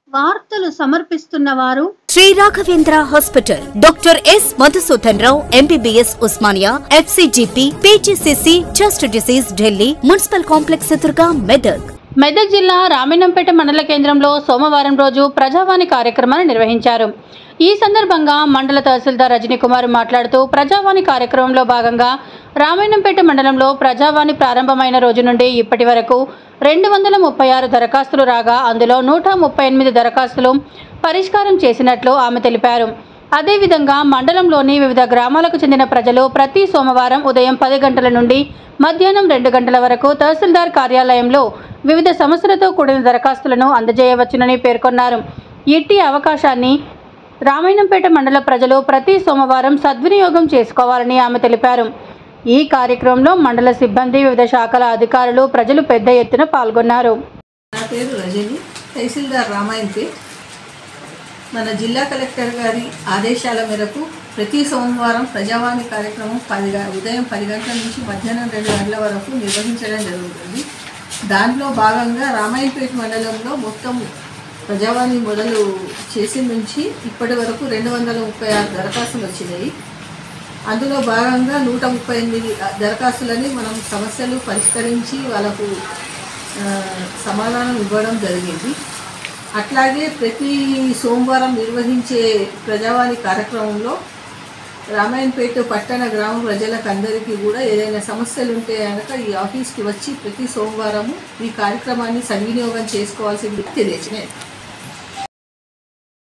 వార్తలు సమర్పిస్తున్న వారు Shri Raghavendra hospital doctor S Madhusudan Rao MBBS Osmania FCGP PGCC chest disease Delhi municipal complex ఎదురుగా మెదక్ మెదక్ జిల్లా రామినంపేట మండల కేంద్రంలో సోమవారం రోజు ప్రజావాణి కార్యక్రమాన్ని నిర్వహించారు ఈ సందర్భంగా మండల తహసీల్దార్ రజనీకుమార్ మాట్లాడుతూ ప్రజావాణి కార్యక్రమంలో భాగంగా రామాయణంపేట మండలంలో ప్రజావాణి ప్రారంభమైన రోజు నుండి ఇప్పటి వరకు రెండు వందల ముప్పై ఆరు దరఖాస్తులు రాగా అందులో నూట ముప్పై ఎనిమిది దరఖాస్తులు పరిష్కారం చేసినట్లు ఆమె తెలిపారు అదేవిధంగా మండలంలోని వివిధ గ్రామాలకు చెందిన ప్రజలు ప్రతి సోమవారం ఉదయం పది గంటల నుండి మధ్యాహ్నం రెండు గంటల వరకు తహసీల్దార్ కార్యాలయంలో వివిధ సమస్యలతో కూడిన దరఖాస్తులను అందజేయవచ్చునని పేర్కొన్నారు ఇట్టి అవకాశాన్ని రామాయణంపేట మండల ప్రజలు ప్రతి సోమవారం సద్వినియోగం చేసుకోవాలని ఆమె తెలిపారు ఈ కార్యక్రమంలో మండల సిబ్బంది వివిధ శాఖల అధికారులు ప్రజలు పెద్ద ఎత్తున పాల్గొన్నారు నా పేరు రజని తహసీల్దార్ రామాయణపేట్ మన జిల్లా కలెక్టర్ గారి ఆదేశాల మేరకు ప్రతి సోమవారం ప్రజావాణి కార్యక్రమం పది గ- ఉదయం పది గంటల నుంచి మధ్యాహ్నం రెండు గంటల వరకు నిర్వహించడం జరుగుతుంది దాంట్లో భాగంగా రామాయణపేట మండలంలో మొత్తం ప్రజావాణి మొదలు చేసి నుంచి ఇప్పటి వరకు రెండు వందల ముప్పై ఆరు దరఖాస్తులు వచ్చినాయి అందులో భాగంగా నూట ముప్పై ఎనిమిది దరఖాస్తులని మనం సమస్యలు పరిష్కరించి వాళ్ళకు ఆ, సమాధానం ఇవ్వడం జరిగింది అట్లాగే ప్రతి సోమవారం నిర్వహించే ప్రజావాణి కార్యక్రమంలో రామాయణపేట పట్టణ గ్రామ ప్రజలకు అందరికీ కూడా ఏదైనా సమస్యలు ఉంటే కనుక ఈ ఆఫీస్కి వచ్చి ప్రతి సోమవారము ఈ కార్యక్రమాన్ని సద్వినియోగం చేసుకోవాల్సింది తెలియచినాయి